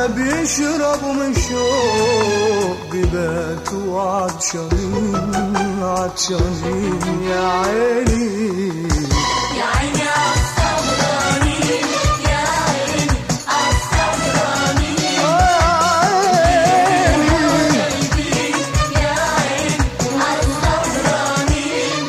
بيشربوا من شوق بيباتوا عطشانين عطشانين يا عيني يا عيني عالصبرانين يا عيني عالصبرانين قلبي يا عيني عالصبرانين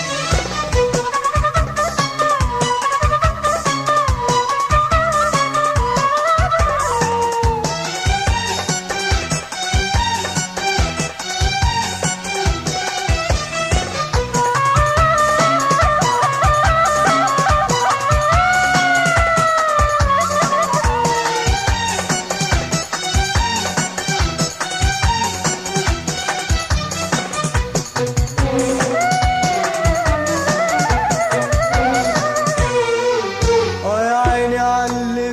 اه يا عيني عاللي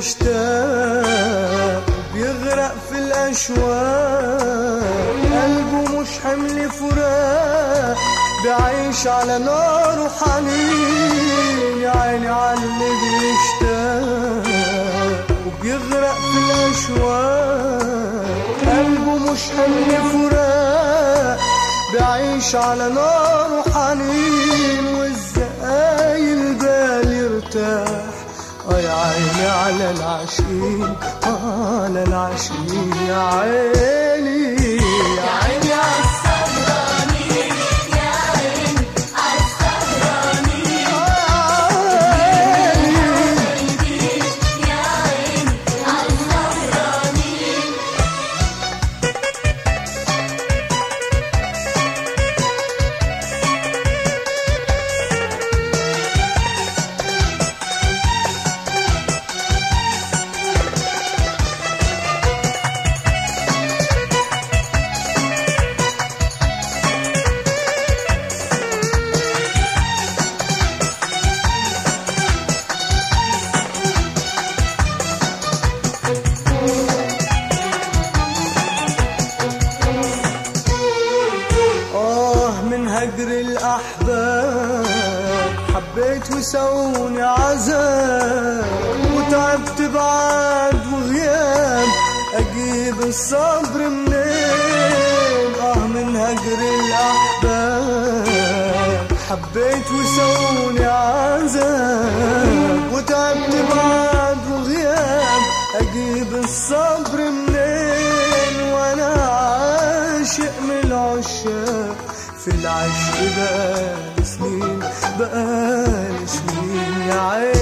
بيشتاق بيغرق في الاشواق قلبه مش حمل فراق بيعيش على نار وحنين يا عيني عاللي بيشتاق وبيغرق في الاشواق قلبه مش حمل فراق بيعيش على نار وحنين والزقايل بال يرتاح اه يا عيني على العشقين آه على العشقين يا عيني يا عيني عالصبرانين يا عيني عالصبرانين قلبي يا عيني عالصبرانين آه من هجر الأحباب حبيت وسوني عذاب وتعبت بعد وغياب أجيب الصبر منين آه من هجر الأحباب حبيت وسوني عذاب وتعبت بعد وغياب أجيب الصبر منين وأنا عاشق من العشاق في العشق بقالي سنين بقالي سنين يا عيني